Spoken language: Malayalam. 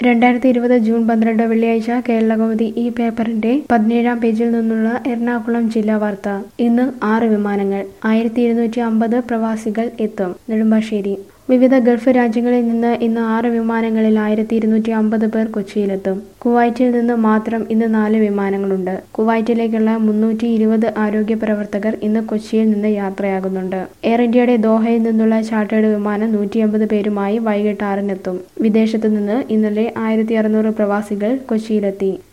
രണ്ടായിരത്തി ഇരുപത് ജൂൺ പന്ത്രണ്ട് വെള്ളിയാഴ്ച കേരളകൗമുദി ഈ പേപ്പറിന്റെ പതിനേഴാം പേജിൽ നിന്നുള്ള എറണാകുളം ജില്ലാ വാർത്ത ഇന്ന് ആറ് വിമാനങ്ങൾ ആയിരത്തി ഇരുന്നൂറ്റി അമ്പത് പ്രവാസികൾ എത്തും നെടുമ്പാശ്ശേരി വിവിധ ഗൾഫ് രാജ്യങ്ങളിൽ നിന്ന് ഇന്ന് ആറ് വിമാനങ്ങളിൽ ആയിരത്തി ഇരുന്നൂറ്റി അമ്പത് പേർ കൊച്ചിയിലെത്തും കുവൈറ്റിൽ നിന്ന് മാത്രം ഇന്ന് നാല് വിമാനങ്ങളുണ്ട് കുവൈറ്റിലേക്കുള്ള മുന്നൂറ്റി ഇരുപത് ആരോഗ്യ പ്രവർത്തകർ ഇന്ന് കൊച്ചിയിൽ നിന്ന് യാത്രയാകുന്നുണ്ട് എയർ ഇന്ത്യയുടെ ദോഹയിൽ നിന്നുള്ള ചാർട്ടേഡ് വിമാനം നൂറ്റി അമ്പത് പേരുമായി വൈകിട്ട് ആറിനെത്തും വിദേശത്തു നിന്ന് ഇന്നലെ ആയിരത്തി അറുന്നൂറ് പ്രവാസികൾ കൊച്ചിയിലെത്തി